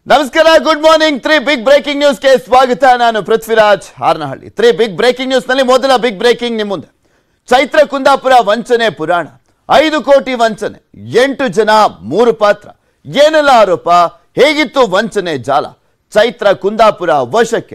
ನಮಸ್ಕಾರ good morning three big breaking ನ್ಯೂಸ್ಗೆ ಸ್ವಾಗತ ನಾನು Prithviraj Haranahalli three big breaking news ನಲ್ಲಿ ಮೊದಲ ಬಿಗ್ ಬ್ರೇಕಿಂಗ್ ನಿಮ್ಮ ಮುಂದೆ ಚೈತ್ರ ಕುಂದಾಪುರ ವಂಚನೆ ಪುರಾಣ ಐದು ಕೋಟಿ ವಂಚನೆ ಎಂಟು ಜನ ಮೂರು ಪಾತ್ರ ಏನೆಲ್ಲ ಆರೋಪ ಹೇಗಿತ್ತು ವಂಚನೆ ಜಾಲ ಚೈತ್ರ ಕುಂದಾಪುರ ವಶಕ್ಕೆ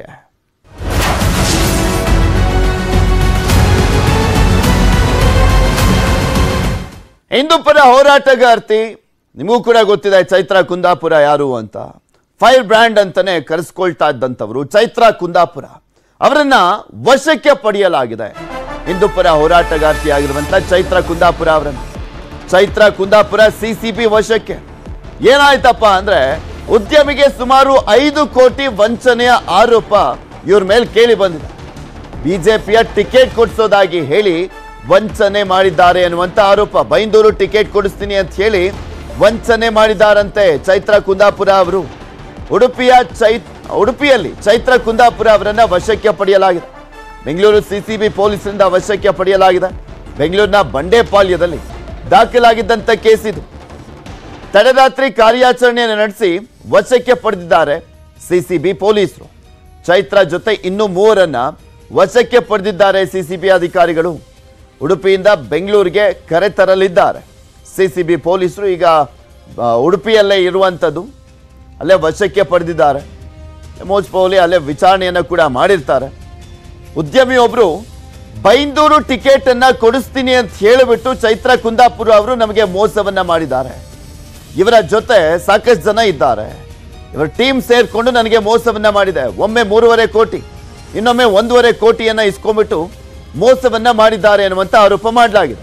ಹಿಂದೂಪರ ಹೋರಾಟಗಾರ್ತಿ ನಿಮಗೂ ಕೂಡ ಗೊತ್ತಿದೆ ಚೈತ್ರ ಕುಂದಾಪುರ ಯಾರು ಅಂತ ಫೈರ್ ಬ್ರ್ಯಾಂಡ್ ಅಂತಾನೆ ಕರೆಸ್ಕೊಳ್ತಾ ಇದ್ದಂಥವ್ರು ಚೈತ್ರ ಕುಂದಾಪುರ ಅವರನ್ನ ವಶಕ್ಕೆ ಪಡೆಯಲಾಗಿದೆ ಹಿಂದೂಪರ ಹೋರಾಟಗಾರ್ತಿ ಆಗಿರುವಂತ ಚೈತ್ರ ಕುಂದಾಪುರ ಅವರನ್ನ ಚೈತ್ರ ಕುಂದಾಪುರ ಸಿಸಿಬಿ ವಶಕ್ಕೆ ಏನಾಯ್ತಪ್ಪ ಅಂದ್ರೆ ಉದ್ಯಮಿಗೆ ಸುಮಾರು ಐದು ಕೋಟಿ ವಂಚನೆಯ ಆರೋಪ ಇವ್ರ ಮೇಲೆ ಕೇಳಿ ಬಂದಿದೆ ಬಿಜೆಪಿಯ ಟಿಕೆಟ್ ಕೊಡಿಸೋದಾಗಿ ಹೇಳಿ ವಂಚನೆ ಮಾಡಿದ್ದಾರೆ ಅನ್ನುವಂತ ಆರೋಪ ಬೈಂದೂರು ಟಿಕೆಟ್ ಕೊಡಿಸ್ತೀನಿ ಅಂತ ಹೇಳಿ ವಂಚನೆ ಮಾಡಿದಾರಂತೆ ಚೈತ್ರ ಕುಂದಾಪುರ ಅವರು ಉಡುಪಿಯ ಚೈತ್ ಉಡುಪಿಯಲ್ಲಿ ಚೈತ್ರ ಕುಂದಾಪುರ ಅವರನ್ನ ವಶಕ್ಕೆ ಪಡೆಯಲಾಗಿದೆ ಬೆಂಗಳೂರು ಸಿಸಿಬಿ ಪೊಲೀಸರಿಂದ ವಶಕ್ಕೆ ಪಡೆಯಲಾಗಿದೆ ಬೆಂಗಳೂರಿನ ಬಂಡೇಪಾಳ್ಯದಲ್ಲಿ ದಾಖಲಾಗಿದ್ದಂಥ ಕೇಸ್ ಇದು ತಡರಾತ್ರಿ ಕಾರ್ಯಾಚರಣೆಯನ್ನು ನಡೆಸಿ ವಶಕ್ಕೆ ಪಡೆದಿದ್ದಾರೆ ಸಿಸಿಬಿ ಪೊಲೀಸರು ಚೈತ್ರ ಜೊತೆ ಇನ್ನೂ ಮೂವರನ್ನ ವಶಕ್ಕೆ ಪಡೆದಿದ್ದಾರೆ ಸಿಸಿಬಿ ಅಧಿಕಾರಿಗಳು ಉಡುಪಿಯಿಂದ ಬೆಂಗಳೂರಿಗೆ ಕರೆತರಲಿದ್ದಾರೆ ಸಿಸಿಬಿ ಪೊಲೀಸರು ಈಗ ಆ, ಉಡುಪಿಯಲ್ಲೇ ಇರುವಂಥದ್ದು ಅಲ್ಲೇ ವಶಕ್ಕೆ ಪಡೆದಿದ್ದಾರೆ ಮೋಜ್ ಪೌಲಿ ಅಲ್ಲೇ ವಿಚಾರಣೆಯನ್ನು ಕೂಡ ಮಾಡಿರ್ತಾರೆ ಉದ್ಯಮಿಯೊಬ್ರು ಬೈಂದೂರು ಟಿಕೆಟ್ ಅನ್ನ ಕೊಡಿಸ್ತೀನಿ ಅಂತ ಹೇಳಿಬಿಟ್ಟು ಚೈತ್ರ ಕುಂದಾಪುರ ಅವರು ನಮಗೆ ಮೋಸವನ್ನ ಮಾಡಿದ್ದಾರೆ ಇವರ ಜೊತೆ ಸಾಕಷ್ಟು ಜನ ಇದ್ದಾರೆ ಇವರ ಟೀಮ್ ಸೇರ್ಕೊಂಡು ನನಗೆ ಮೋಸವನ್ನ ಮಾಡಿದೆ ಒಮ್ಮೆ ಮೂರುವರೆ ಕೋಟಿ ಇನ್ನೊಮ್ಮೆ ಒಂದೂವರೆ ಕೋಟಿಯನ್ನ ಇಸ್ಕೊಂಡ್ಬಿಟ್ಟು ಮೋಸವನ್ನ ಮಾಡಿದ್ದಾರೆ ಅನ್ನುವಂತ ಆರೋಪ ಮಾಡಲಾಗಿದೆ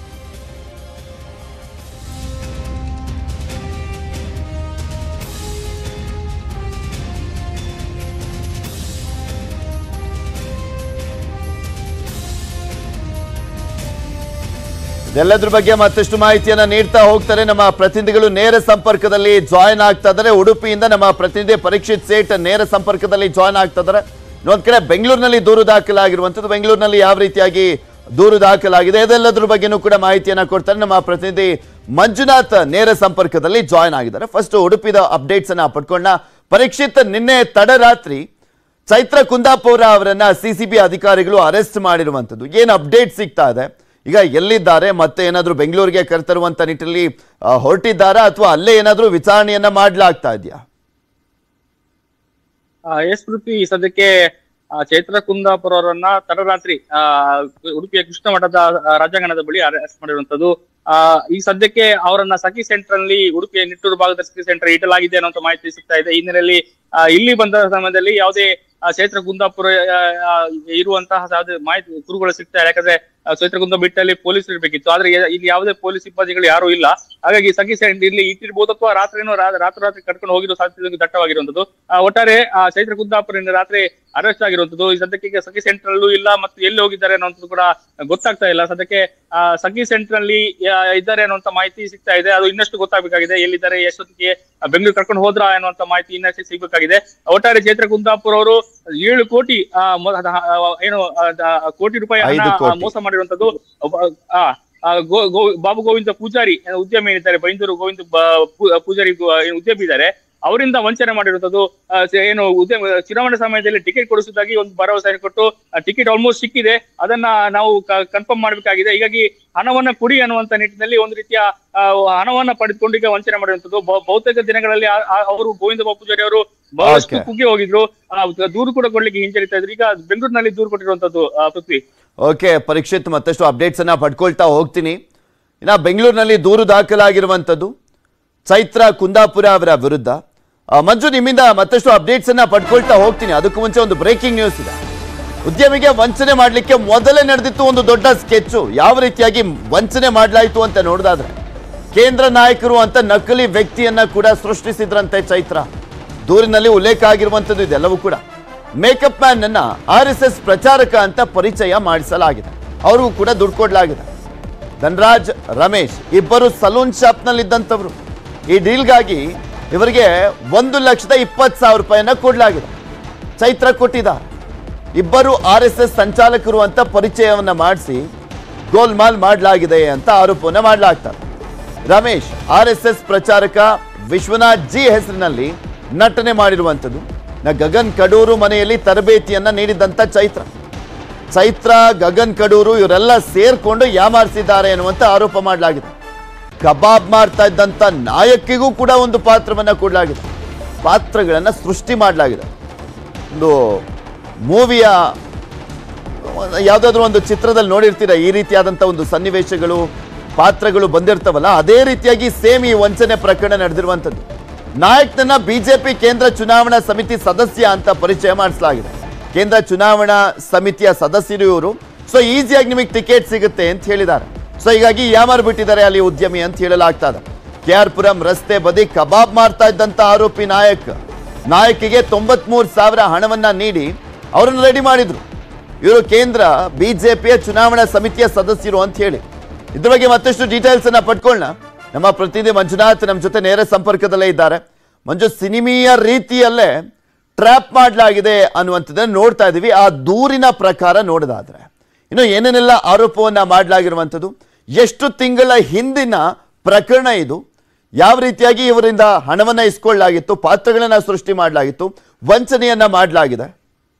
ಇದೆಲ್ಲದ್ರ ಬಗ್ಗೆ ಮತ್ತಷ್ಟು ಮಾಹಿತಿಯನ್ನ ನೀಡ್ತಾ ಹೋಗ್ತಾರೆ ನಮ್ಮ ಪ್ರತಿನಿಧಿಗಳು ನೇರ ಸಂಪರ್ಕದಲ್ಲಿ ಜಾಯ್ನ್ ಆಗ್ತಾ ಇದ್ದಾರೆ ಉಡುಪಿಯಿಂದ ನಮ್ಮ ಪ್ರತಿನಿಧಿ ಪರೀಕ್ಷಿತ್ ಸೇಠ್ ನೇರ ಸಂಪರ್ಕದಲ್ಲಿ ಜಾಯ್ನ್ ಆಗ್ತಾ ಇದ್ದಾರೆ ಇನ್ನೊಂದ್ ಕಡೆ ಬೆಂಗಳೂರಿನಲ್ಲಿ ದೂರು ದಾಖಲಾಗಿರುವಂಥದ್ದು ಬೆಂಗಳೂರಿನಲ್ಲಿ ಯಾವ ರೀತಿಯಾಗಿ ದೂರು ದಾಖಲಾಗಿದೆ ಇದೆಲ್ಲದ್ರ ಬಗ್ಗೆನೂ ಕೂಡ ಮಾಹಿತಿಯನ್ನ ಕೊಡ್ತಾರೆ ನಮ್ಮ ಪ್ರತಿನಿಧಿ ಮಂಜುನಾಥ್ ನೇರ ಸಂಪರ್ಕದಲ್ಲಿ ಜಾಯ್ನ್ ಆಗಿದ್ದಾರೆ ಫಸ್ಟ್ ಉಡುಪಿದ ಅಪ್ಡೇಟ್ಸ್ ಅನ್ನ ಪಡ್ಕೊಂಡ ಪರೀಕ್ಷಿತ್ ನಿನ್ನೆ ತಡರಾತ್ರಿ ಚೈತ್ರ ಕುಂದಾಪುರ ಅವರನ್ನ ಸಿಸಿಬಿ ಅಧಿಕಾರಿಗಳು ಅರೆಸ್ಟ್ ಮಾಡಿರುವಂಥದ್ದು ಏನು ಅಪ್ಡೇಟ್ ಸಿಗ್ತಾ ಇದೆ ಈಗ ಎಲ್ಲಿದ್ದಾರೆ ಮತ್ತೆ ಏನಾದರೂ ಬೆಂಗಳೂರಿಗೆ ಕರೆತರುವಂತ ನಿಟ್ಟಿನಲ್ಲಿ ಆ, ಹೊರಟಿದ್ದಾರಾ ಅಥವಾ ಅಲ್ಲೇ ಏನಾದರೂ ವಿಚಾರಣೆಯನ್ನ ಮಾಡ್ಲಾಗ್ತಾ ಇದೆಯಾ ಆ, ಎಸ್ ಪೃಥ್ವಿ ಸದ್ಯಕ್ಕೆ ಆ, ಚೈತ್ರ ಕುಂದಾಪುರ ಅವರನ್ನ ತಡರಾತ್ರಿ ಆ, ಉಡುಪಿಯ ಕೃಷ್ಣ ಮಠದ ಆ, ರಾಜಾಂಗಣದ ಬಳಿ ಅರೆಸ್ಟ್ ಮಾಡಿರುವಂತದ್ದು ಆ, ಈ ಸದ್ಯಕ್ಕೆ ಅವರನ್ನ ಸಖಿ ಸೆಂಟರ್ ನಲ್ಲಿ ಉಡುಪಿಯ ನಿಟ್ಟೂರು ಭಾಗದ ಸಖಿ ಸೆಂಟರ್ ಇಡಲಾಗಿದೆ ಅನ್ನೋ ಮಾಹಿತಿ ಸಿಗ್ತಾ ಇದೆ ಈ ಹಿನ್ನೆಲೆಯಲ್ಲಿ ಆ, ಇಲ್ಲಿ ಬಂದ ಸಮಯದಲ್ಲಿ ಯಾವುದೇ ಆ, ಚೈತ್ರ ಕುಂದಾಪುರ ಆ, ಆ, ಇರುವಂತಹ ಯಾವುದೇ ಮಾಹಿತಿ ಕುರುಗಳು ಸಿಗ್ತಾ ಇಲ್ಲ ಯಾಕಂದ್ರೆ ಆ, ಚೈತ್ರ ಕುಂದ ಬಿಟ್ಟಲ್ಲಿ ಪೊಲೀಸರು ಇರ್ಬೇಕಿತ್ತು ಆದ್ರೆ ಯ- ಇಲ್ಲಿ ಯಾವುದೇ ಪೊಲೀಸ್ ಸಿಬ್ಬಂದಿಗಳು ಯಾರು ಇಲ್ಲ ಹಾಗಾಗಿ ಸಖಿ ಸೆಂಟರ್ ಇಲ್ಲಿ ಇಟ್ಟಿರ್ಬೋದು ಅಥವಾ ರಾತ್ರಿನೂ ರಾ- ರಾತ್ರಿ ರಾತ್ರಿ ಕಟ್ಕೊಂಡು ಹೋಗಿರೋ ಸಾಧ್ಯತೆ ದಟ್ಟವಾಗಿರುವಂತದ್ದು ಆ, ಒಟ್ಟಾರೆ ಆ, ಚೈತ್ರ ಕುಂದಾಪುರದಿಂದ ರಾತ್ರಿ ಅರೆಸ್ಟ್ ಆಗಿರುವಂತದ್ದು ಈ ಸದ್ಯಕ್ಕೆ ಈಗ ಸಖಿ ಸೆಂಟರ್ ಅಲ್ಲೂ ಇಲ್ಲ ಮತ್ತು ಎಲ್ಲಿ ಹೋಗಿದ್ದಾರೆ ಅನ್ನೋಂಥದ್ದು ಕೂಡ ಗೊತ್ತಾಗ್ತಾ ಇಲ್ಲ ಸದ್ಯಕ್ಕೆ ಆ, ಸಖಿ ಸೆಂಟರ್ ಅಲ್ಲಿ ಆ, ಇದ್ದಾರೆ ಅನ್ನುವಂತ ಮಾಹಿತಿ ಸಿಗ್ತಾ ಇದೆ ಅದು ಇನ್ನಷ್ಟು ಗೊತ್ತಾಗಬೇಕಾಗಿದೆ ಎಲ್ಲಿದ್ದಾರೆ ಎಷ್ಟೊತ್ತಿಗೆ ಆ, ಬೆಂಗಳೂರು ಕರ್ಕೊಂಡು ಹೋದ್ರ ಅನ್ನುವಂತ ಮಾಹಿತಿ ಇನ್ನಷ್ಟು ಸಿಗ್ಬೇಕಾಗಿದೆ ಒಟ್ಟಾರೆ ಚೈತ್ರ ಕುಂದಾಪುರ ಅವರು ಏಳು ಕೋಟಿ ಆ, ಮೊ- ಅದ- ಆ, ಏನು ಆ, ದ- ಕೋಟಿ ರೂಪಾಯಿ ಹಣ ಐದು ಕೋಟಿ. ಆ, ಮೋಸ ಮಾಡಿರುವಂತದ್ದು ಒಬ್ಬ- ಆ, ಆ, ಗೋ- ಗೋ- ಬಾಬು ಗೋವಿಂದ ಪೂಜಾರಿ ಏನು ಉದ್ಯಮಿ ಏನಿದ್ದಾರೆ ಬೈಂದೂರು ಗೋವಿಂದ ಬ- ಪೂ- ಪೂಜಾರಿ ಗೋ- ಏನು ಉದ್ಯಮಿ ಇದ್ದಾರೆ ಅವರಿಂದ ವಂಚನೆ ಮಾಡಿರುವಂತದ್ದು ಆ, ಸ- ಏನು ಉದ್ಯಮ ಚುನಾವಣೆ ಸಮಯದಲ್ಲಿ ಟಿಕೆಟ್ ಕೊಡಿಸುವುದಾಗಿ ಒಂದು ಭರವಸೆ ಕೊಟ್ಟು ಟಿಕೆಟ್ ಆಲ್ಮೋಸ್ಟ್ ಸಿಕ್ಕಿದೆ ಅದನ್ನ ನಾವು ಕನ್ಫರ್ಮ್ ಮಾಡಬೇಕಾಗಿದೆ ಹೀಗಾಗಿ ಹಣವನ್ನ ಕೊಡಿ ಅನ್ನುವಂತ ನಿಟ್ಟಿನಲ್ಲಿ ಒಂದು ರೀತಿಯ ಆ, ಹಣವನ್ನ ಪಡೆದುಕೊಂಡು ಈಗ ವಂಚನೆ ಮಾಡಿರುವಂತದ್ದು ಬಹು- ಬಹುತೇಕ ದಿನಗಳಲ್ಲಿ ಆ- ಆ- ಅವರು ಗೋವಿಂದ ಬಾಬು ಪೂಜಾರಿ ಅವರು ಬಹಳಷ್ಟು Okay. ಕುಗ್ಗಿ ಹೋಗಿದ್ರು ಆ, ದೂರು ಕೂಡ ಕೊಡ್ಲಿಕ್ಕೆ ಹಿಂಜರಿತಾ ಇದ್ರು ಈಗ ಬೆಂಗಳೂರಿನಲ್ಲಿ ದೂರು ಕೊಟ್ಟಿರುವಂತದ್ದು ಆ, ಪೃಥ್ವಿ ಓಕೆ ಪರೀಕ್ಷಿತ್ ಮತ್ತಷ್ಟು ಅಪ್ಡೇಟ್ಸ್ ಅನ್ನ ಪಡ್ಕೊಳ್ತಾ ಹೋಗ್ತೀನಿ ಇನ್ನ ಬೆಂಗಳೂರಿನಲ್ಲಿ ದೂರು ದಾಖಲಾಗಿರುವಂಥದ್ದು ಚೈತ್ರ ಕುಂದಾಪುರ ಅವರ ವಿರುದ್ಧ ಆ, ಮಂಜು ನಿಮ್ಮಿಂದ ಮತ್ತಷ್ಟು ಅಪ್ಡೇಟ್ಸ್ ಅನ್ನ ಪಡ್ಕೊಳ್ತಾ ಹೋಗ್ತೀನಿ ಅದಕ್ಕೂ ಮುಂಚೆ ಒಂದು ಬ್ರೇಕಿಂಗ್ ನ್ಯೂಸ್ ಇದೆ ಉದ್ಯಮಿಗೆ ವಂಚನೆ ಮಾಡಲಿಕ್ಕೆ ಮೊದಲೇ ನಡೆದಿತ್ತು ಒಂದು ದೊಡ್ಡ ಸ್ಕೆಚ್ಚು ಯಾವ ರೀತಿಯಾಗಿ ವಂಚನೆ ಮಾಡಲಾಯಿತು ಅಂತ ನೋಡಿದಾದ್ರೆ ಕೇಂದ್ರ ನಾಯಕರು ಅಂತ ನಕಲಿ ವ್ಯಕ್ತಿಯನ್ನ ಕೂಡ ಸೃಷ್ಟಿಸಿದ್ರಂತೆ ಚೈತ್ರ ದೂರಿನಲ್ಲಿ ಉಲ್ಲೇಖ ಆಗಿರುವಂಥದ್ದು ಇದೆಲ್ಲವೂ ಕೂಡ ಮೇಕಪ್ ಮ್ಯಾನ್ ಅನ್ನ ಆರ್ ಎಸ್ ಎಸ್ ಪ್ರಚಾರಕ ಅಂತ ಪರಿಚಯ ಮಾಡಿಸಲಾಗಿದೆ ಅವ್ರಿಗೂ ಕೂಡ ದುಡ್ಡು ಕೊಡಲಾಗಿದೆ ಧನರಾಜ್ ರಮೇಶ್ ಇಬ್ಬರು ಸಲೂನ್ ಶಾಪ್ನಲ್ಲಿದ್ದಂಥವ್ರು ಈ ಡೀಲ್ಗಾಗಿ ಇವರಿಗೆ ಒಂದು ಲಕ್ಷದ ಇಪ್ಪತ್ತು ಸಾವಿರ ರೂಪಾಯಿಯನ್ನ ಕೊಡಲಾಗಿದೆ ಚೈತ್ರ ಕೊಟ್ಟಿದ್ದಾರೆ ಇಬ್ಬರು ಆರ್ ಎಸ್ ಎಸ್ ಸಂಚಾಲಕರು ಅಂತ ಪರಿಚಯವನ್ನ ಮಾಡಿಸಿ ಗೋಲ್ಮಾಲ್ ಮಾಡಲಾಗಿದೆ ಅಂತ ಆರೋಪವನ್ನ ಮಾಡಲಾಗ್ತದೆ ರಮೇಶ್ ಆರ್ ಎಸ್ ಎಸ್ ಪ್ರಚಾರಕ ವಿಶ್ವನಾಥ್ ಜಿ ಹೆಸರಿನಲ್ಲಿ ನಟನೆ ಮಾಡಿರುವಂಥದ್ದು ನ ಗಗನ್ ಕಡೂರು ಮನೆಯಲ್ಲಿ ತರಬೇತಿಯನ್ನ ನೀಡಿದಂಥ ಚೈತ್ರ ಚೈತ್ರ ಗಗನ್ ಕಡೂರು ಇವರೆಲ್ಲ ಸೇರ್ಕೊಂಡು ಯಾಮಾರಿಸಿದ್ದಾರೆ ಎನ್ನುವಂತ ಆರೋಪ ಮಾಡಲಾಗಿದೆ ಕಬಾಬ್ ಮಾಡ್ತಾ ಇದ್ದಂಥ ನಾಯಕಿಗೂ ಕೂಡ ಒಂದು ಪಾತ್ರವನ್ನ ಕೊಡಲಾಗಿದೆ ಪಾತ್ರಗಳನ್ನ ಸೃಷ್ಟಿ ಮಾಡಲಾಗಿದೆ ಒಂದು ಮೂವಿಯ ಯಾವುದಾದ್ರೂ ಒಂದು ಚಿತ್ರದಲ್ಲಿ ನೋಡಿರ್ತೀರ ಈ ರೀತಿಯಾದಂಥ ಒಂದು ಸನ್ನಿವೇಶಗಳು ಪಾತ್ರಗಳು ಬಂದಿರ್ತಾವಲ್ಲ ಅದೇ ರೀತಿಯಾಗಿ ಸೇಮ್ ಈ ವಂಚನೆ ಪ್ರಕರಣ ನಡೆದಿರುವಂಥದ್ದು ನಾಯಕ್ನನ್ನ ಬಿಜೆಪಿ ಕೇಂದ್ರ ಚುನಾವಣಾ ಸಮಿತಿ ಸದಸ್ಯ ಅಂತ ಪರಿಚಯ ಮಾಡಿಸಲಾಗಿದೆ ಕೇಂದ್ರ ಚುನಾವಣಾ ಸಮಿತಿಯ ಸದಸ್ಯರು ಇವರು ಸೊ ಈಸಿಯಾಗಿ ನಿಮಗೆ ಟಿಕೆಟ್ ಸಿಗುತ್ತೆ ಅಂತ ಹೇಳಿದ್ದಾರೆ ಸೊ ಹೀಗಾಗಿ ಯಾಮಾರ್ ಬಿಟ್ಟಿದ್ದಾರೆ ಅಲ್ಲಿ ಉದ್ಯಮಿ ಅಂತ ಹೇಳಲಾಗ್ತಾ ಇದೆ ಕೆ ಆರ್ ಪುರಂ ರಸ್ತೆ ಬದಿ ಕಬಾಬ್ ಮಾಡ್ತಾ ಇದ್ದಂತ ಆರೋಪಿ ನಾಯಕ್ ನಾಯಕಿಗೆ ತೊಂಬತ್ಮೂರು ಸಾವಿರ ಹಣವನ್ನ ನೀಡಿ ಅವರನ್ನು ರೆಡಿ ಮಾಡಿದ್ರು ಇವರು ಕೇಂದ್ರ ಬಿಜೆಪಿಯ ಚುನಾವಣಾ ಸಮಿತಿಯ ಸದಸ್ಯರು ಅಂತ ಹೇಳಿ ಇದ್ರ ಬಗ್ಗೆ ಮತ್ತಷ್ಟು ಡೀಟೇಲ್ಸ್ ಅನ್ನ ಪಡ್ಕೊಳ್ಳೋಣ ನಮ್ಮ ಪ್ರತಿನಿಧಿ ಮಂಜುನಾಥ್ ನಮ್ಮ ಜೊತೆ ನೇರ ಸಂಪರ್ಕದಲ್ಲೇ ಇದ್ದಾರೆ ಮಂಜು ಸಿನಿಮೀಯ ರೀತಿಯಲ್ಲೇ ಟ್ರ್ಯಾಪ್ ಮಾಡಲಾಗಿದೆ ಅನ್ನುವಂಥದ್ದನ್ನ ನೋಡ್ತಾ ಇದೀವಿ ಆ ದೂರಿನ ಪ್ರಕಾರ ನೋಡೋದಾದ್ರೆ ಇನ್ನು ಏನೇನೆಲ್ಲ ಆರೋಪವನ್ನ ಮಾಡಲಾಗಿರುವಂಥದ್ದು ಎಷ್ಟು ತಿಂಗಳ ಹಿಂದಿನ ಪ್ರಕರಣ ಇದು ಯಾವ ರೀತಿಯಾಗಿ ಇವರಿಂದ ಹಣವನ್ನ ಇಸ್ಕೊಳ್ಳಲಾಗಿತ್ತು ಪಾತ್ರಗಳನ್ನ ಸೃಷ್ಟಿ ಮಾಡಲಾಗಿತ್ತು ವಂಚನೆಯನ್ನ ಮಾಡಲಾಗಿದೆ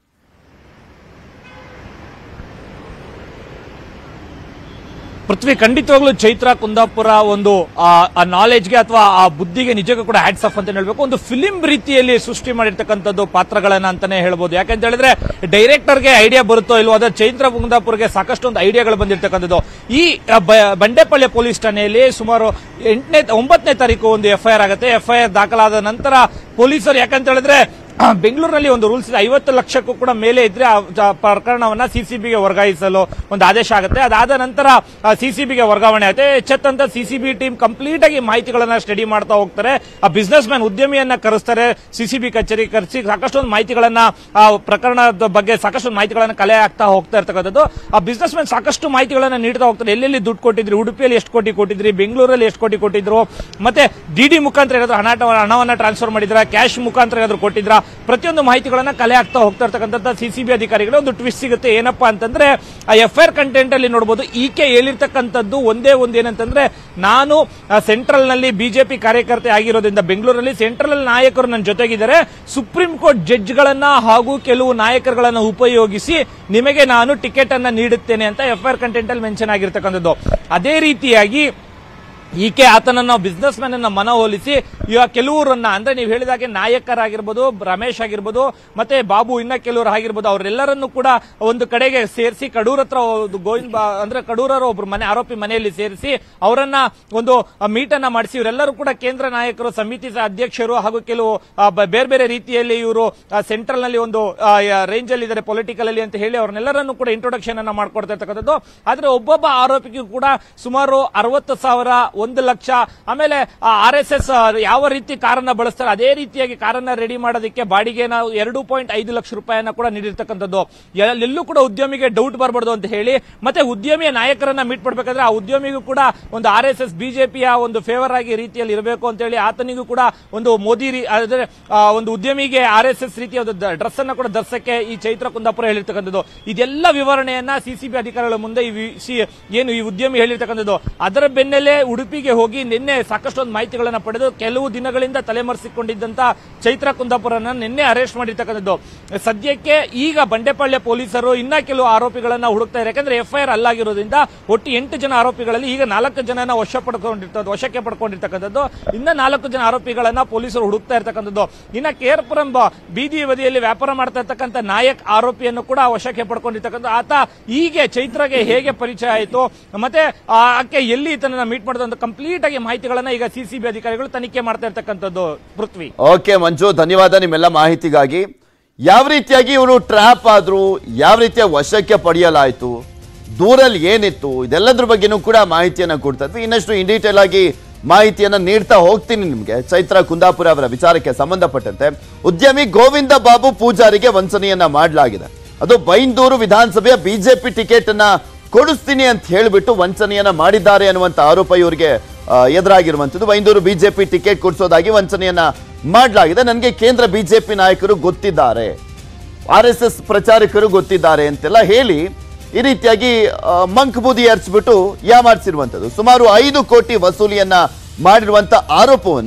ಪೃಥ್ವಿ ಖಂಡಿತವಾಗ್ಲೂ ಚೈತ್ರ ಕುಂದಾಪುರ ಒಂದು ಆ ನಾಲೆಜ್ಗೆ ಅಥವಾ ಆ ಬುದ್ಧಿಗೆ ನಿಜಕ್ಕೂ ಕೂಡ ಹ್ಯಾಟ್ಸ್ ಆಫ್ ಅಂತ ಹೇಳ್ಬೇಕು ಒಂದು ಫಿಲಿಂ ರೀತಿಯಲ್ಲಿ ಸೃಷ್ಟಿ ಮಾಡಿರ್ತಕ್ಕಂಥದ್ದು ಪಾತ್ರಗಳನ್ನ ಅಂತಾನೆ ಹೇಳ್ಬೋದು ಯಾಕಂತ ಹೇಳಿದ್ರೆ ಡೈರೆಕ್ಟರ್ಗೆ ಐಡಿಯಾ ಬರುತ್ತೋ ಇಲ್ವೋ ಅದ್ರ ಚೈತ್ರ ಕುಂದಾಪುರ್ಗೆ ಸಾಕಷ್ಟು ಒಂದು ಐಡಿಯಾಗಳು ಬಂದಿರತಕ್ಕಂಥದ್ದು ಈ ಆ, ಬ- ಬಂಡೆಪಳ್ಳಿ ಪೊಲೀಸ್ ಠಾಣೆಯಲ್ಲಿ ಸುಮಾರು ಎಂಟನೇ ಒಂಬತ್ತನೇ ತಾರೀಕು ಒಂದು ಎಫ್ಐಆರ್ ಆಗುತ್ತೆ ಎಫ್ಐಆರ್ ದಾಖಲಾದ ನಂತರ ಪೊಲೀಸರು ಯಾಕಂತ ಹೇಳಿದ್ರೆ ಆ, ಬೆಂಗಳೂರಿನಲ್ಲಿ ಒಂದು ರೂಲ್ಸ್ ಇದೆ ಐವತ್ತು ಲಕ್ಷಕ್ಕೂ ಕೂಡ ಮೇಲೆ ಇದ್ರೆ ಆ ಜ- ಪ್ರಕರಣವನ್ನ ಸಿಸಿಬಿಗೆ ವರ್ಗಾಯಿಸಲು ಒಂದು ಆದೇಶ ಆಗುತ್ತೆ ಅದಾದ ನಂತರ ಸಿಸಿಬಿಗೆ ವರ್ಗಾವಣೆ ಆಗುತ್ತೆ ಎಚ್ಚೆತ್ತಂತ ಸಿಸಿಬಿ ಟೀಮ್ ಕಂಪ್ಲೀಟ್ ಆಗಿ ಮಾಹಿತಿಗಳನ್ನ ಸ್ಟಡಿ ಮಾಡ್ತಾ ಹೋಗ್ತಾರೆ ಆ ಬಿಸ್ನೆಸ್ ಮ್ಯಾನ್ ಉದ್ಯಮಿಯನ್ನ ಕರೆಸ್ತಾರೆ ಸಿಸಿಬಿ ಕಚೇರಿ ಕರೆಸಿ ಸಾಕಷ್ಟೊಂದು ಮಾಹಿತಿಗಳನ್ನ ಆ ಪ್ರಕರಣದ ಬಗ್ಗೆ ಸಾಕಷ್ಟು ಮಾಹಿತಿಗಳನ್ನ ಕಲೆ ಆಗ್ತಾ ಹೋಗ್ತಾ ಇರ್ತಕ್ಕಂಥದ್ದು ಆ ಬಿಸ್ನೆಸ್ ಮ್ಯಾನ್ ಸಾಕಷ್ಟು ಮಾಹಿತಿಗಳನ್ನ ನೀಡ್ತಾ ಹೋಗ್ತಾರೆ ಎಲ್ಲೆಲ್ಲಿ ದುಡ್ಡು ಕೊಟ್ಟಿದ್ರಿ ಉಡುಪಿಯಲ್ಲಿ ಎಷ್ಟು ಕೋಟಿ ಕೊಟ್ಟಿದ್ರಿ ಬೆಂಗಳೂರಲ್ಲಿ ಎಷ್ಟು ಕೋಟಿ ಕೊಟ್ಟಿದ್ರು ಮತ್ತೆ ಡಿಡಿ ಮುಖಾಂತರ ಏನಾದ್ರು ಹಣ ಹಣವನ್ನ ಟ್ರಾನ್ಸ್ಫರ್ ಮಾಡಿದ್ರ ಕ್ಯಾಶ್ ಮುಖಾಂತರ ಏನಾದ್ರು ಕೊಟ್ಟಿದ್ರ ಪ್ರತಿಯೊಂದು ಮಾಹಿತಿಗಳನ್ನ ಕಲೆ ಆಗ್ತಾ ಹೋಗ್ತಾ ಇರ್ತಕ್ಕಂಥ ಸಿಸಿಬಿ ಅಧಿಕಾರಿಗಳು ಒಂದು ಟ್ವಿಸ್ಟ್ ಸಿಗುತ್ತೆ ಏನಪ್ಪಾ ಅಂತಂದ್ರೆ ಆ ಎಫ್ಐಆರ್ ಕಂಟೆಂಟ್ ಅಲ್ಲಿ ನೋಡಬಹುದು ಈಕೆ ಹೇಳಿರ್ತಕ್ಕಂಥದ್ದು ಒಂದೇ ಒಂದು ಏನಂತಂದ್ರೆ ನಾನು ಸೆಂಟ್ರಲ್ ನಲ್ಲಿ ಬಿಜೆಪಿ ಕಾರ್ಯಕರ್ತೆ ಆಗಿರೋದ್ರಿಂದ ಬೆಂಗಳೂರಲ್ಲಿ ಸೆಂಟ್ರಲ್ ನಾಯಕರು ನನ್ನ ಜೊತೆಗಿದ್ದಾರೆ ಸುಪ್ರೀಂ ಕೋರ್ಟ್ ಜಡ್ಜ್ಗಳನ್ನ ಹಾಗೂ ಕೆಲವು ನಾಯಕರುಗಳನ್ನ ಉಪಯೋಗಿಸಿ ನಿಮಗೆ ನಾನು ಟಿಕೆಟ್ ಅನ್ನ ನೀಡುತ್ತೇನೆ ಅಂತ ಎಫ್ಐಆರ್ ಕಂಟೆಂಟ್ ಅಲ್ಲಿ ಮೆನ್ಷನ್ ಆಗಿರ್ತಕ್ಕಂಥದ್ದು ಅದೇ ರೀತಿಯಾಗಿ ಈಕೆ ಆತನನ್ನ ಬಿಸ್ನೆಸ್ ಮ್ಯಾನ್ ಅನ್ನ ಮನವೊಲಿಸಿ ಇವಾಗ ಕೆಲವರನ್ನ ಅಂದ್ರೆ ನೀವು ಹೇಳಿದಾಗೆ ನಾಯಕರಾಗಿರ್ಬೋದು ರಮೇಶ್ ಆಗಿರ್ಬೋದು ಮತ್ತೆ ಬಾಬು ಇನ್ನ ಕೆಲವರು ಆಗಿರ್ಬೋದು ಅವರೆಲ್ಲರನ್ನು ಕೂಡ ಒಂದು ಕಡೆಗೆ ಸೇರಿಸಿ ಕಡೂರ್ ಹತ್ರ ಒಂದು ಗೋವಿಂದ್ ಬಾ- ಅಂದ್ರೆ ಕಡೂರರ ಒಬ್ರು ಮನೆ ಆರೋಪಿ ಮನೆಯಲ್ಲಿ ಸೇರಿಸಿ ಅವರನ್ನ ಒಂದು ಮೀಟ್ ಅನ್ನ ಮಾಡಿಸಿ ಇವರೆಲ್ಲರೂ ಕೂಡ ಕೇಂದ್ರ ನಾಯಕರು ಸಮಿತಿ ಸ- ಅಧ್ಯಕ್ಷರು ಹಾಗೂ ಕೆಲವು ಆ, ಬ- ಬೇರೆ ಬೇರೆ ರೀತಿಯಲ್ಲಿ ಇವರು ಸೆಂಟ್ರಲ್ ನಲ್ಲಿ ಒಂದು ರೇಂಜ್ ಅಲ್ಲಿ ಇದ್ದಾರೆ ಪೊಲಿಟಿಕಲ್ ಅಲ್ಲಿ ಅಂತ ಹೇಳಿ ಅವ್ರನ್ನೆಲ್ಲರನ್ನು ಕೂಡ ಇಂಟ್ರೊಡಕ್ಷನ್ ಅನ್ನ ಮಾಡ್ಕೊಡ್ತಾ ಇರ್ತಕ್ಕಂಥದ್ದು ಆದ್ರೆ ಒಬ್ಬೊಬ್ಬ ಆರೋಪಿಗೂ ಕೂಡ ಸುಮಾರು ಅರವತ್ತು ಸಾವಿರ ಒಂದು ಲಕ್ಷ ಆಮೇಲೆ ಆರ್ ಎಸ್ ಎಸ್ ಯಾವ ರೀತಿ ಕಾರನ್ನ ಬಳಸ್ತಾರೆ ಅದೇ ರೀತಿಯಾಗಿ ಕಾರನ್ನ ರೆಡಿ ಮಾಡೋದಕ್ಕೆ ಬಾಡಿಗೆ ನಾವು ಎರಡು ಪಾಯಿಂಟ್ ಐದು ಲಕ್ಷ ರೂಪಾಯಿಯನ್ನ ಕೂಡ ನೀಡಿರ್ತಕ್ಕಂಥದ್ದು ಎಲ್- ಎಲ್ಲೂ ಕೂಡ ಉದ್ಯಮಿಗೆ ಡೌಟ್ ಬರಬಾರ್ದು ಅಂತ ಹೇಳಿ ಮತ್ತೆ ಉದ್ಯಮಿಯ ನಾಯಕರನ್ನ ಮೀಟ್ ಮಾಡಬೇಕಾದ್ರೆ ಆ ಉದ್ಯಮಿಗೂ ಕೂಡ ಒಂದು ಆರ್ ಎಸ್ ಎಸ್ ಬಿಜೆಪಿಯ ಒಂದು ಫೇವರ್ ಆಗಿ ರೀತಿಯಲ್ಲಿ ಇರಬೇಕು ಅಂತ ಹೇಳಿ ಆತನಿಗೂ ಕೂಡ ಒಂದು ಮೋದಿ ರೀ- ಅಂದ್ರೆ ಆ, ಒಂದು ಉದ್ಯಮಿಗೆ ಆರ್ ಎಸ್ ಎಸ್ ರೀತಿಯ ಒಂದು ಡ್ರೆಸ್ ಅನ್ನ ಕೂಡ ಧರಿಸಕ್ಕೆ ಈ ಚೈತ್ರ ಕುಂದಾಪುರ ಹೇಳಿರ್ತಕ್ಕಂಥದ್ದು ಇದೆಲ್ಲ ವಿವರಣೆಯನ್ನ ಸಿಸಿಬಿ ಅಧಿಕಾರಿಗಳ ಮುಂದೆ ಈ ವಿ- ಸಿ- ಏನು ಈ ಉದ್ಯಮಿ ಹೇಳಿರ್ತಕ್ಕಂಥದ್ದು ಅದರ ಬೆನ್ನಲ್ಲೇ ಉಡುಪಿಗೆ ಹೋಗಿ ನಿನ್ನೆ ಸಾಕಷ್ಟು ಒಂದು ಮಾಹಿತಿಗಳನ್ನ ಪಡೆದು ಕೆಲವು ದಿನಗಳಿಂದ ತಲೆಮರೆಸಿಕೊಂಡಿದ್ದಂತ ಚೈತ್ರ ಕುಂದಾಪುರನ ನಿನ್ನೆ ಅರೆಸ್ಟ್ ಮಾಡಿರ್ತಕ್ಕಂಥದ್ದು ಸದ್ಯಕ್ಕೆ ಈಗ ಬಂಡೆಪಾಳ್ಯ ಪೊಲೀಸರು ಇನ್ನ ಕೆಲವು ಆರೋಪಿಗಳನ್ನ ಹುಡುಕ್ತಾ ಇದ್ದಾರೆ ಯಾಕಂದ್ರೆ ಎಫ್ಐಆರ್ ಅಲ್ಲಾಗಿರೋದ್ರಿಂದ ಒಟ್ಟು ಎಂಟು ಜನ ಆರೋಪಿಗಳಲ್ಲಿ ಈಗ ನಾಲ್ಕು ಜನನ ವಶ ಪಡ್ಕೊಂಡಿರ್ತದ್ದು ವಶಕ್ಕೆ ಪಡ್ಕೊಂಡಿರ್ತಕ್ಕಂಥದ್ದು ಇನ್ನ ನಾಲ್ಕು ಜನ ಆರೋಪಿಗಳನ್ನ ಪೊಲೀಸರು ಹುಡುಕ್ತಾ ಇರ್ತಕ್ಕಂಥದ್ದು ಇನ್ನ ಕೇರ್ಪುರಂ ಬ- ಬೀದಿ ಬದಿಯಲ್ಲಿ ವ್ಯಾಪಾರ ಮಾಡ್ತಾ ಇರ್ತಕ್ಕಂಥ ನಾಯಕ್ ಆರೋಪಿಯನ್ನು ಕೂಡ ವಶಕ್ಕೆ ಪಡ್ಕೊಂಡಿರ್ತಕ್ಕಂಥ ಆತ ಹೀಗೆ ಚೈತ್ರಗೆ ಹೇಗೆ ಪರಿಚಯ ಆಯಿತು ಮತ್ತೆ ಆ ಆಕೆ ಎಲ್ಲಿ ಈತನನ್ನ ಮೀಟ್ ಮಾಡಿದ ಅಂತ ಕಂಪ್ಲೀಟ್ ಆಗಿ ಮಾಹಿತಿಗಳನ್ನ ಈಗ ಸಿಸಿಬಿ ಅಧಿಕಾರಿಗಳು ತನಿಖೆ ಮಾಡ್ತಾ ಇರ್ತಕ್ಕಂಥದ್ದು ಪೃಥ್ವಿ ಓಕೆ ಮಂಜು ಧನ್ಯವಾದ ನಿಮ್ಮೆಲ್ಲ ಮಾಹಿತಿಗಾಗಿ ಯಾವ ರೀತಿಯಾಗಿ ಇವರು ಟ್ರ್ಯಾಪ್ ಆದ್ರು ಯಾವ ರೀತಿಯ ವಶಕ್ಕೆ ಪಡೆಯಲಾಯಿತು ದೂರಲ್ಲಿ ಏನಿತ್ತು ಇದೆಲ್ಲದ್ರ ಬಗ್ಗೆನೂ ಕೂಡ ಮಾಹಿತಿಯನ್ನ ಕೊಡ್ತಾ ಇದ್ವಿ ಇನ್ನಷ್ಟು ಇನ್ ಡೀಟೇಲ್ ಆಗಿ ಮಾಹಿತಿಯನ್ನ ನೀಡ್ತಾ ಹೋಗ್ತೀನಿ ನಿಮ್ಗೆ ಚೈತ್ರ ಕುಂದಾಪುರ ಅವರ ವಿಚಾರಕ್ಕೆ ಸಂಬಂಧಪಟ್ಟಂತೆ ಉದ್ಯಮಿ ಗೋವಿಂದ ಬಾಬು ಪೂಜಾರಿಗೆ ವಂಚನೆಯನ್ನ ಮಾಡಲಾಗಿದೆ ಅದು ಬೈಂದೂರು ವಿಧಾನಸಭೆಯ ಬಿಜೆಪಿ ಟಿಕೆಟ್ ಅನ್ನ ಕೊಡಿಸ್ತೀನಿ ಅಂತ ಹೇಳಿಬಿಟ್ಟು ವಂಚನೆಯನ್ನ ಮಾಡಿದ್ದಾರೆ ಅನ್ನುವಂತ ಆರೋಪ ಇವರಿಗೆ ಆ, ಎದುರಾಗಿರುವಂಥದ್ದು ಬೈಂದೂರು ಬಿಜೆಪಿ ಟಿಕೆಟ್ ಕೊಡಿಸೋದಾಗಿ ವಂಚನೆಯನ್ನ ಮಾಡಲಾಗಿದೆ ನನಗೆ ಕೇಂದ್ರ ಬಿಜೆಪಿ ನಾಯಕರು ಗೊತ್ತಿದ್ದಾರೆ ಆರ್ ಎಸ್ ಎಸ್ ಪ್ರಚಾರಕರು ಗೊತ್ತಿದ್ದಾರೆ ಅಂತೆಲ್ಲ ಹೇಳಿ ಈ ರೀತಿಯಾಗಿ ಆ, ಮಂಕ್ ಬೂದಿ ಎರಚಿಬಿಟ್ಟು ಯಾಮಾರಿಸಿರುವಂಥದ್ದು ಸುಮಾರು ಐದು ಕೋಟಿ ವಸೂಲಿಯನ್ನ ಮಾಡಿರುವಂತ ಆರೋಪವನ್ನ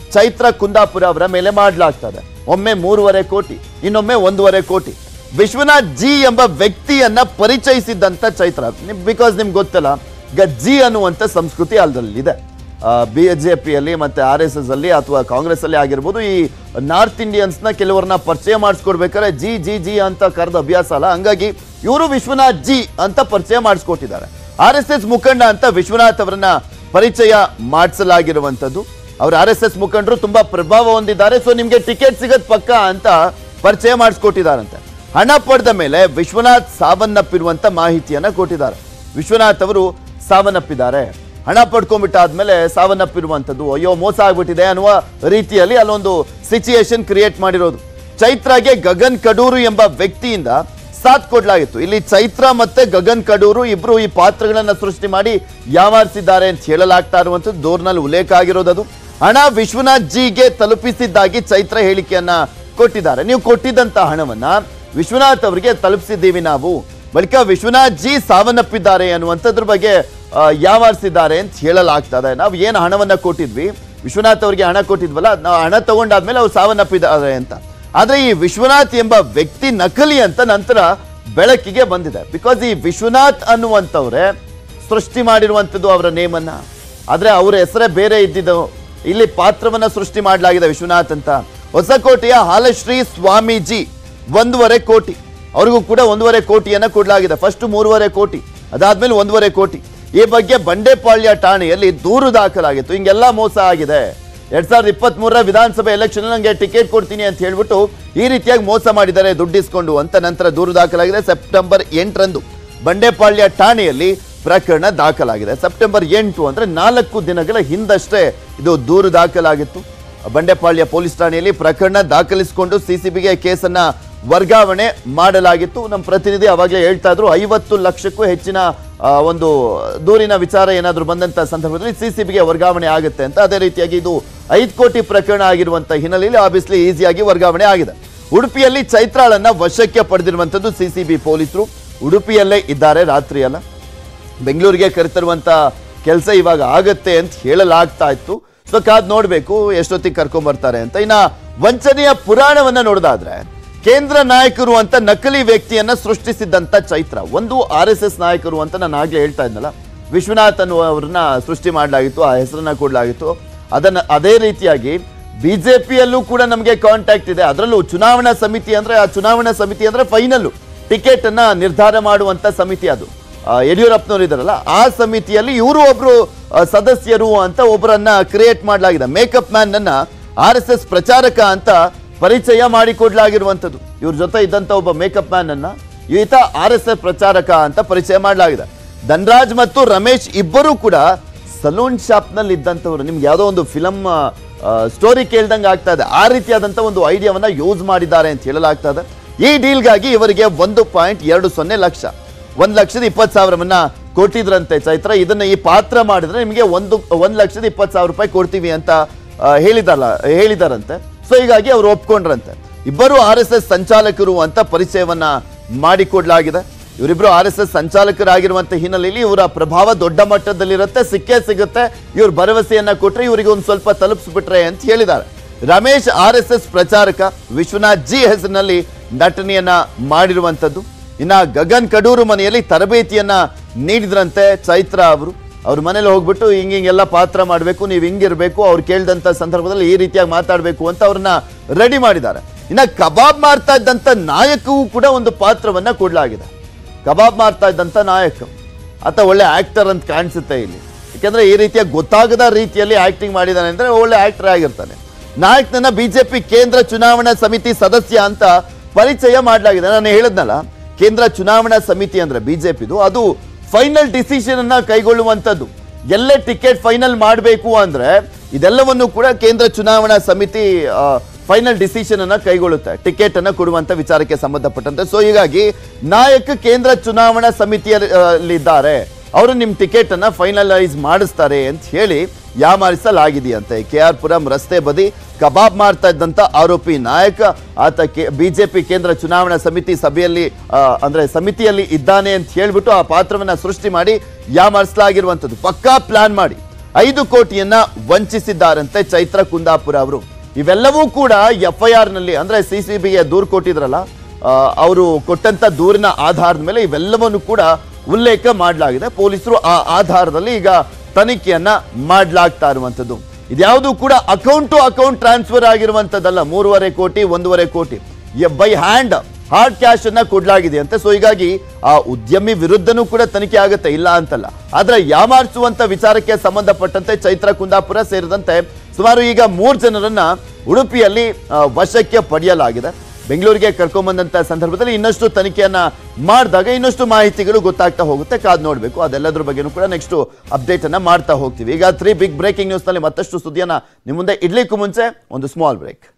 ಚೈತ್ರ ಕುಂದಾಪುರ ಅವರ ಮೇಲೆ ಮಾಡಲಾಗ್ತದೆ ಒಮ್ಮೆ ಮೂರುವರೆ ಕೋಟಿ ಇನ್ನೊಮ್ಮೆ ಒಂದೂವರೆ ಕೋಟಿ ವಿಶ್ವನಾಥ್ ಜಿ ಎಂಬ ವ್ಯಕ್ತಿಯನ್ನ ಪರಿಚಯಿಸಿದ್ದಂತ ಚೈತ್ರ ಬಿಕಾಸ್ ನಿಮ್ಗೆ ಗೊತ್ತಲ್ಲ ಈಗ ಜಿ ಅನ್ನುವಂಥ ಸಂಸ್ಕೃತಿ ಅಲ್ಲದಲ್ಲಿದೆ ಬಿ ಜೆ ಪಿಯಲ್ಲಿ ಮತ್ತೆ ಆರ್ ಎಸ್ ಎಸ್ ಅಲ್ಲಿ ಅಥವಾ ಕಾಂಗ್ರೆಸ್ ಅಲ್ಲಿ ಆಗಿರ್ಬೋದು ಈ ನಾರ್ತ್ ಇಂಡಿಯನ್ಸ್ ನ ಕೆಲವರನ್ನ ಪರಿಚಯ ಮಾಡಿಸ್ಕೊಡ್ಬೇಕಾದ್ರೆ ಜಿ ಜಿ ಜಿ ಅಂತ ಕರೆದ ಅಭ್ಯಾಸ ಅಲ್ಲ ಹಂಗಾಗಿ ಇವರು ವಿಶ್ವನಾಥ್ ಜಿ ಅಂತ ಪರಿಚಯ ಮಾಡಿಸ್ಕೊಟ್ಟಿದ್ದಾರೆ ಆರ್ ಎಸ್ ಎಸ್ ಮುಖಂಡ ಅಂತ ವಿಶ್ವನಾಥ್ ಅವರನ್ನ ಪರಿಚಯ ಮಾಡಿಸಲಾಗಿರುವಂಥದ್ದು ಅವ್ರ ಆರ್ ಎಸ್ ಎಸ್ ಮುಖಂಡರು ತುಂಬಾ ಪ್ರಭಾವ ಹೊಂದಿದ್ದಾರೆ ಸೊ ನಿಮ್ಗೆ ಟಿಕೆಟ್ ಸಿಗದ್ ಪಕ್ಕ ಅಂತ ಪರಿಚಯ ಮಾಡಿಸ್ಕೊಟ್ಟಿದ್ದಾರಂತೆ ಹಣ ಪಡೆದ ಮೇಲೆ ವಿಶ್ವನಾಥ್ ಸಾವನ್ನಪ್ಪಿರುವಂತ ಮಾಹಿತಿಯನ್ನ ಕೊಟ್ಟಿದ್ದಾರೆ ವಿಶ್ವನಾಥ್ ಅವರು ಸಾವನ್ನಪ್ಪಿದ್ದಾರೆ ಹಣ ಪಡ್ಕೊಂಡ್ಬಿಟ್ಟಾದ್ಮೇಲೆ ಸಾವನ್ನಪ್ಪಿರುವಂಥದ್ದು ಅಯ್ಯೋ ಮೋಸ ಆಗ್ಬಿಟ್ಟಿದೆ ಅನ್ನುವ ರೀತಿಯಲ್ಲಿ ಅಲ್ಲೊಂದು ಸಿಚುಯೇಷನ್ ಕ್ರಿಯೇಟ್ ಮಾಡಿರೋದು ಚೈತ್ರಾಗೆ ಗಗನ್ ಕಡೂರು ಎಂಬ ವ್ಯಕ್ತಿಯಿಂದ ಸಾಥ್ ಕೊಡ್ಲಾಗಿತ್ತು ಇಲ್ಲಿ ಚೈತ್ರ ಮತ್ತೆ ಗಗನ್ ಕಡೂರು ಇಬ್ರು ಈ ಪಾತ್ರಗಳನ್ನ ಸೃಷ್ಟಿ ಮಾಡಿ ಯಾವಾರಿಸಿದ್ದಾರೆ ಅಂತ ಹೇಳಲಾಗ್ತಾ ಇರುವಂಥದ್ದು ದೂರ್ನಲ್ಲಿ ಉಲ್ಲೇಖ ಆಗಿರೋದದು ಹಣ ವಿಶ್ವನಾಥ್ ಜಿಗೆ ತಲುಪಿಸಿದ್ದಾಗಿ ಚೈತ್ರ ಹೇಳಿಕೆಯನ್ನ ಕೊಟ್ಟಿದ್ದಾರೆ ನೀವು ಕೊಟ್ಟಿದ್ದಂತ ಹಣವನ್ನ ವಿಶ್ವನಾಥ್ ಅವರಿಗೆ ತಲುಪಿಸಿದ್ದೀವಿ ನಾವು ಬಳಿಕ ವಿಶ್ವನಾಥ್ ಜಿ ಸಾವನ್ನಪ್ಪಿದ್ದಾರೆ ಅನ್ನುವಂಥದ್ರ ಬಗ್ಗೆ ಆ, ಯಾವಾರಿಸಿದ್ದಾರೆ ಅಂತ ಹೇಳಲಾಗ್ತದೆ ನಾವು ಏನು ಹಣವನ್ನ ಕೊಟ್ಟಿದ್ವಿ ವಿಶ್ವನಾಥ್ ಅವರಿಗೆ ಹಣ ಕೊಟ್ಟಿದ್ವಲ್ಲ ಅದ್ ನಾವು ಹಣ ತಗೊಂಡಾದ್ಮೇಲೆ ಅವ್ರು ಸಾವನ್ನಪ್ಪಿದ್ದಾರೆ ಅಂತ ಆದ್ರೆ ಈ ವಿಶ್ವನಾಥ್ ಎಂಬ ವ್ಯಕ್ತಿ ನಕಲಿ ಅಂತ ನಂತರ ಬೆಳಕಿಗೆ ಬಂದಿದೆ ಬಿಕಾಸ್ ಈ ವಿಶ್ವನಾಥ್ ಅನ್ನುವಂಥವ್ರೆ ಸೃಷ್ಟಿ ಮಾಡಿರುವಂಥದ್ದು ಅವರ ನೇಮನ್ನ ಆದ್ರೆ ಅವರ ಹೆಸರೇ ಬೇರೆ ಇದ್ದಿದ್ದು ಇಲ್ಲಿ ಪಾತ್ರವನ್ನ ಸೃಷ್ಟಿ ಮಾಡಲಾಗಿದೆ ವಿಶ್ವನಾಥ್ ಅಂತ ಹೊಸಕೋಟೆಯ ಹಾಲಶ್ರೀ ಸ್ವಾಮೀಜಿ ಒಂದೂವರೆ ಕೋಟಿ ಅವ್ರಿಗೂ ಕೂಡ ಒಂದೂವರೆ ಕೋಟಿಯನ್ನ ಕೊಡಲಾಗಿದೆ ಫಸ್ಟ್ ಮೂರುವರೆ ಕೋಟಿ ಅದಾದ್ಮೇಲೆ ಒಂದೂವರೆ ಕೋಟಿ ಈ ಬಗ್ಗೆ ಬಂಡೆಪಾಳ್ಯ ಠಾಣೆಯಲ್ಲಿ ದೂರು ದಾಖಲಾಗಿತ್ತು ಹಿಂಗೆಲ್ಲ ಮೋಸ ಆಗಿದೆ ಎರಡ್ ಸಾವಿರದ ಇಪ್ಪತ್ತ್ ಮೂರರ ವಿಧಾನಸಭೆ ಎಲೆಕ್ಷನ್ ನಂಗೆ ಟಿಕೆಟ್ ಕೊಡ್ತೀನಿ ಅಂತ ಹೇಳ್ಬಿಟ್ಟು ಈ ರೀತಿಯಾಗಿ ಮೋಸ ಮಾಡಿದ್ದಾರೆ ದುಡ್ಡಿಸ್ಕೊಂಡು ಅಂತ ನಂತರ ದೂರು ದಾಖಲಾಗಿದೆ ಸೆಪ್ಟೆಂಬರ್ ಎಂಟರಂದು ಬಂಡೆಪಾಳ್ಯ ಠಾಣೆಯಲ್ಲಿ ಪ್ರಕರಣ ದಾಖಲಾಗಿದೆ ಸೆಪ್ಟೆಂಬರ್ ಎಂಟು ಅಂದ್ರೆ ನಾಲ್ಕು ದಿನಗಳ ಹಿಂದಷ್ಟೇ ಇದು ದೂರು ದಾಖಲಾಗಿತ್ತು ಬಂಡೆಪಾಳ್ಯ ಪೊಲೀಸ್ ಠಾಣೆಯಲ್ಲಿ ಪ್ರಕರಣ ದಾಖಲಿಸಿಕೊಂಡು ಸಿಸಿಬಿಗೆ ಕೇಸನ್ನ ವರ್ಗಾವಣೆ ಮಾಡಲಾಗಿತ್ತು ನಮ್ಮ ಪ್ರತಿನಿಧಿ ಅವಾಗಲೇ ಹೇಳ್ತಾ ಇದ್ರು ಐವತ್ತು ಲಕ್ಷಕ್ಕೂ ಹೆಚ್ಚಿನ ಆ, ಒಂದು ದೂರಿನ ವಿಚಾರ ಏನಾದರೂ ಬಂದಂತ ಸಂದರ್ಭದಲ್ಲಿ ಸಿಸಿಬಿಗೆ ವರ್ಗಾವಣೆ ಆಗುತ್ತೆ ಅಂತ ಅದೇ ರೀತಿಯಾಗಿ ಇದು ಐದು ಕೋಟಿ ಪ್ರಕರಣ ಆಗಿರುವಂತ ಹಿನ್ನೆಲೆಯಲ್ಲಿ ಆಬ್ವಿಯಸ್ಲಿ ಈಸಿಯಾಗಿ ವರ್ಗಾವಣೆ ಆಗಿದೆ ಉಡುಪಿಯಲ್ಲಿ ಚೈತ್ರಾಳನ್ನ ವಶಕ್ಕೆ ಪಡೆದಿರುವಂತದ್ದು ಸಿಸಿಬಿ ಪೊಲೀಸರು ಉಡುಪಿಯಲ್ಲೇ ಇದ್ದಾರೆ ರಾತ್ರಿ ಅಲ್ಲ ಬೆಂಗಳೂರಿಗೆ ಕರೆತರುವಂತ ಕೆಲಸ ಇವಾಗ ಆಗತ್ತೆ ಅಂತ ಹೇಳಲಾಗ್ತಾ ಇತ್ತು ಸೊ ಕಾದ್ ನೋಡ್ಬೇಕು ಎಷ್ಟೊತ್ತಿಗೆ ಕರ್ಕೊಂಡ್ ಬರ್ತಾರೆ ಅಂತ ಇನ್ನ ವಂಚನೆಯ ಪುರಾಣವನ್ನ ನೋಡೋದಾದ್ರೆ ಕೇಂದ್ರ ನಾಯಕರು ಅಂತ ನಕಲಿ ವ್ಯಕ್ತಿಯನ್ನ ಸೃಷ್ಟಿಸಿದ್ದಂತ ಚೈತ್ರ ಒಂದು ಆರ್ ಎಸ್ ಎಸ್ ನಾಯಕರು ಅಂತ ನಾನು ಆಗ್ಲೇ ಹೇಳ್ತಾ ಇದ್ನಲ್ಲ ವಿಶ್ವನಾಥ್ ಅನ್ನುವರನ್ನ ಸೃಷ್ಟಿ ಮಾಡಲಾಗಿತ್ತು ಆ ಹೆಸರನ್ನ ಕೊಡಲಾಗಿತ್ತು ಅದನ್ನ ಅದೇ ರೀತಿಯಾಗಿ ಬಿಜೆಪಿಯಲ್ಲೂ ಕೂಡ ನಮಗೆ ಕಾಂಟ್ಯಾಕ್ಟ್ ಇದೆ ಅದರಲ್ಲೂ ಚುನಾವಣಾ ಸಮಿತಿ ಅಂದ್ರೆ ಆ ಚುನಾವಣಾ ಸಮಿತಿ ಅಂದ್ರೆ ಫೈನಲ್ ಟಿಕೆಟ್ ಅನ್ನ ನಿರ್ಧಾರ ಮಾಡುವಂತ ಸಮಿತಿ ಅದು ಆ, ಯಡಿಯೂರಪ್ಪನವರು ಇದಾರಲ್ಲ ಆ ಸಮಿತಿಯಲ್ಲಿ ಇವರು ಒಬ್ರು ಆ, ಸದಸ್ಯರು ಅಂತ ಒಬ್ಬರನ್ನ ಕ್ರಿಯೇಟ್ ಮಾಡಲಾಗಿದೆ ಮೇಕಪ್ ಮ್ಯಾನ್ ನನ್ನ ಆರ್ ಎಸ್ ಎಸ್ ಪ್ರಚಾರಕ ಅಂತ ಪರಿಚಯ ಮಾಡಿಕೊಡ್ಲಾಗಿರುವಂಥದ್ದು ಇವ್ರ ಜೊತೆ ಇದ್ದಂತ ಒಬ್ಬ ಮೇಕಪ್ ಮ್ಯಾನ್ ಅನ್ನ ಈತ ಆರ್ ಎಸ್ ಎಸ್ ಪ್ರಚಾರಕ ಅಂತ ಪರಿಚಯ ಮಾಡಲಾಗಿದೆ ಧನ್ರಾಜ್ ಮತ್ತು ರಮೇಶ್ ಇಬ್ಬರು ಕೂಡ ಸಲೂನ್ ಶಾಪ್ ನಲ್ಲಿ ಇದ್ದಂಥವ್ರು ನಿಮ್ಗೆ ಯಾವುದೋ ಒಂದು ಫಿಲಮ್ ಸ್ಟೋರಿ ಕೇಳ್ದಂಗೆ ಆಗ್ತಾ ಇದೆ ಆ ರೀತಿಯಾದಂಥ ಒಂದು ಐಡಿಯಾವನ್ನ ಯೂಸ್ ಮಾಡಿದ್ದಾರೆ ಅಂತ ಹೇಳಲಾಗ್ತಾ ಇದೆ ಈ ಡೀಲ್ಗಾಗಿ ಇವರಿಗೆ ಒಂದು ಪಾಯಿಂಟ್ ಎರಡು ಸೊನ್ನೆ ಲಕ್ಷ ಒಂದ್ ಲಕ್ಷದ ಇಪ್ಪತ್ತು ಸಾವಿರವನ್ನ ಕೊಟ್ಟಿದ್ರಂತೆ ಚೈತ್ರ ಇದನ್ನ ಈ ಪಾತ್ರ ಮಾಡಿದ್ರೆ ನಿಮಗೆ ಒಂದು ಒಂದ್ ಲಕ್ಷದ ಇಪ್ಪತ್ತು ಸಾವಿರ ರೂಪಾಯಿ ಕೊಡ್ತೀವಿ ಅಂತ ಆ, ಹೇಳಿದಾರಲ್ಲ ಹೇಳಿದಾರಂತೆ ಸೊ ಹೀಗಾಗಿ ಅವ್ರು ಒಪ್ಕೊಂಡ್ರಂತೆ ಇಬ್ಬರು ಆರ್ ಎಸ್ ಎಸ್ ಸಂಚಾಲಕರು ಅಂತ ಪರಿಚಯವನ್ನ ಮಾಡಿಕೊಡ್ಲಾಗಿದೆ ಇವರಿಬ್ರು ಆರ್ ಎಸ್ ಎಸ್ ಸಂಚಾಲಕರಾಗಿರುವಂತ ಹಿನ್ನೆಲೆಯಲ್ಲಿ ಇವರ ಪ್ರಭಾವ ದೊಡ್ಡ ಮಟ್ಟದಲ್ಲಿರುತ್ತೆ ಸಿಕ್ಕೇ ಸಿಗುತ್ತೆ ಇವ್ರ ಭರವಸೆಯನ್ನ ಕೊಟ್ರೆ ಇವರಿಗೆ ಒಂದು ಸ್ವಲ್ಪ ತಲುಪಿಸ್ಬಿಟ್ರೆ ಅಂತ ಹೇಳಿದ್ದಾರೆ ರಮೇಶ್ ಆರ್ ಎಸ್ ಎಸ್ ಪ್ರಚಾರಕ ವಿಶ್ವನಾಥ್ ಜಿ ಹೆಸರಿನಲ್ಲಿ ನಟನೆಯನ್ನ ಮಾಡಿರುವಂತದ್ದು ಇನ್ನ ಗಗನ್ ಕಡೂರು ಮನೆಯಲ್ಲಿ ತರಬೇತಿಯನ್ನ ನೀಡಿದ್ರಂತೆ ಚೈತ್ರ ಅವರು ಅವ್ರ ಮನೇಲಿ ಹೋಗ್ಬಿಟ್ಟು ಹಿಂಗ್ ಹಿಂಗೆಲ್ಲ ಪಾತ್ರ ಮಾಡಬೇಕು ನೀವು ಹಿಂಗಿರ್ಬೇಕು ಅವ್ರು ಕೇಳಿದಂತ ಸಂದರ್ಭದಲ್ಲಿ ಈ ರೀತಿಯಾಗಿ ಮಾತಾಡಬೇಕು ಅಂತ ಅವ್ರನ್ನ ರೆಡಿ ಮಾಡಿದ್ದಾರೆ ಇನ್ನ ಕಬಾಬ್ ಮಾಡ್ತಾ ಇದ್ದಂತ ನಾಯಕವೂ ಕೂಡ ಒಂದು ಪಾತ್ರವನ್ನ ಕೊಡ್ಲಾಗಿದೆ ಕಬಾಬ್ ಮಾಡ್ತಾ ಇದ್ದಂತ ನಾಯಕ ಆತ ಒಳ್ಳೆ ಆಕ್ಟರ್ ಅಂತ ಕಾಣಿಸುತ್ತೆ ಇಲ್ಲಿ ಯಾಕಂದ್ರೆ ಈ ರೀತಿಯ ಗೊತ್ತಾಗದ ರೀತಿಯಲ್ಲಿ ಆಕ್ಟಿಂಗ್ ಮಾಡಿದಾನೆ ಅಂದ್ರೆ ಒಳ್ಳೆ ಆಕ್ಟರ್ ಆಗಿರ್ತಾನೆ ನಾಯಕನನ್ನ ಬಿಜೆಪಿ ಕೇಂದ್ರ ಚುನಾವಣಾ ಸಮಿತಿ ಸದಸ್ಯ ಅಂತ ಪರಿಚಯ ಮಾಡಲಾಗಿದೆ ನಾನು ಹೇಳಿದ್ನಲ್ಲ ಕೇಂದ್ರ ಚುನಾವಣಾ ಸಮಿತಿ ಅಂದ್ರೆ ಬಿಜೆಪಿದು ಅದು ಫೈನಲ್ ಡಿಸಿಷನ್ ಅನ್ನ ಕೈಗೊಳ್ಳುವಂತದ್ದು ಎಲ್ಲೇ ಟಿಕೆಟ್ ಫೈನಲ್ ಮಾಡಬೇಕು ಅಂದ್ರೆ ಇದೆಲ್ಲವನ್ನು ಕೂಡ ಕೇಂದ್ರ ಚುನಾವಣಾ ಸಮಿತಿ ಫೈನಲ್ ಡಿಸಿಷನ್ ಅನ್ನ ಕೈಗೊಳ್ಳುತ್ತೆ ಟಿಕೆಟ್ ಅನ್ನ ಕೊಡುವಂತ ವಿಚಾರಕ್ಕೆ ಸಂಬಂಧಪಟ್ಟಂತೆ ಸೊ ಹೀಗಾಗಿ ನಾಯಕ ಕೇಂದ್ರ ಚುನಾವಣಾ ಸಮಿತಿಯಲ್ಲಿದ್ದಾರೆ ಅವರು ನಿಮ್ ಟಿಕೆಟ್ ಅನ್ನ ಫೈನಲೈಸ್ ಮಾಡಿಸ್ತಾರೆ ಅಂತ ಹೇಳಿ ಯಾಮಾರಿಸಲಾಗಿದೆಯಂತೆ ಕೆ ಆರ್ ಪುರಂ ರಸ್ತೆ ಬದಿ ಕಬಾಬ್ ಮಾಡ್ತಾ ಇದ್ದಂತ ಆರೋಪಿ ನಾಯಕ ಆತ ಬಿಜೆಪಿ ಕೇಂದ್ರ ಚುನಾವಣಾ ಸಮಿತಿ ಸಭೆಯಲ್ಲಿ ಆ, ಅಂದ್ರೆ ಸಮಿತಿಯಲ್ಲಿ ಇದ್ದಾನೆ ಅಂತ ಹೇಳ್ಬಿಟ್ಟು ಆ ಪಾತ್ರವನ್ನ ಸೃಷ್ಟಿ ಮಾಡಿ ಯಾಮಾರಿಸಲಾಗಿರುವಂಥದ್ದು ಪಕ್ಕಾ ಪ್ಲಾನ್ ಮಾಡಿ ಐದು ಕೋಟಿಯನ್ನ ವಂಚಿಸಿದ್ದಾರಂತೆ ಚೈತ್ರ ಕುಂದಾಪುರ ಅವರು ಇವೆಲ್ಲವೂ ಕೂಡ ಎಫ್ ಐ ಆರ್ ನಲ್ಲಿ ಅಂದ್ರೆ ಸಿ ಸಿ ಬಿಗೆ ದೂರು ಕೊಟ್ಟಿದ್ರಲ್ಲ ಅವರು ಕೊಟ್ಟಂತ ದೂರಿನ ಆಧಾರದ ಮೇಲೆ ಇವೆಲ್ಲವನ್ನು ಕೂಡ ಉಲ್ಲೇಖ ಮಾಡಲಾಗಿದೆ ಪೊಲೀಸರು ಆ ಆಧಾರದಲ್ಲಿ ಈಗ ತನಿಖೆಯನ್ನ ಮಾಡಲಾಗ್ತಾ ಇರುವಂತದ್ದು ಇದ್ಯಾವುದು ಕೂಡ ಅಕೌಂಟ್ ಟು ಅಕೌಂಟ್ ಟ್ರಾನ್ಸ್ಫರ್ ಆಗಿರುವಂತದ್ದಲ್ಲ ಮೂರುವರೆ ಕೋಟಿ ಒಂದೂವರೆ ಕೋಟಿ ಬೈ ಹ್ಯಾಂಡ್ ಹಾರ್ಡ್ ಕ್ಯಾಶ್ ಅನ್ನ ಕೊಡ್ಲಾಗಿದೆ ಅಂತೆ ಸೊ ಹೀಗಾಗಿ ಆ ಉದ್ಯಮಿ ವಿರುದ್ಧನೂ ಕೂಡ ತನಿಖೆ ಆಗುತ್ತೆ ಇಲ್ಲ ಅಂತಲ್ಲ ಆದ್ರೆ ಯಾಮಾರಿಸುವಂತ ವಿಚಾರಕ್ಕೆ ಸಂಬಂಧಪಟ್ಟಂತೆ ಚೈತ್ರ ಕುಂದಾಪುರ ಸೇರಿದಂತೆ ಸುಮಾರು ಈಗ ಮೂರು ಜನರನ್ನ ಉಡುಪಿಯಲ್ಲಿ ಆ, ವಶಕ್ಕೆ ಪಡೆಯಲಾಗಿದೆ ಬೆಂಗಳೂರಿಗೆ ಕರ್ಕೊಂಬಂದಂತ ಸಂದರ್ಭದಲ್ಲಿ ಇನ್ನಷ್ಟು ತನಿಖೆಯನ್ನ ಮಾಡಿದಾಗ ಇನ್ನಷ್ಟು ಮಾಹಿತಿಗಳು ಗೊತ್ತಾಗ್ತಾ ಹೋಗುತ್ತೆ ಕಾದ್ ನೋಡಬೇಕು ಅದೆಲ್ಲದ್ರ ಬಗ್ಗೆನೂ ಕೂಡ ನೆಕ್ಸ್ಟ್ ಅಪ್ಡೇಟ್ ಅನ್ನ ಮಾಡ್ತಾ ಹೋಗ್ತೀವಿ ಈಗ ತ್ರೀ ಬಿಗ್ ಬ್ರೇಕಿಂಗ್ ನ್ಯೂಸ್ ನಲ್ಲಿ ಮತ್ತಷ್ಟು ಸುದ್ದಿಯನ್ನ ನಿಮ್ಮ ಮುಂದೆ ಇಡ್ಲಿಕ್ಕೂ ಮುಂಚೆ ಒಂದು ಸ್ಮಾಲ್ ಬ್ರೇಕ್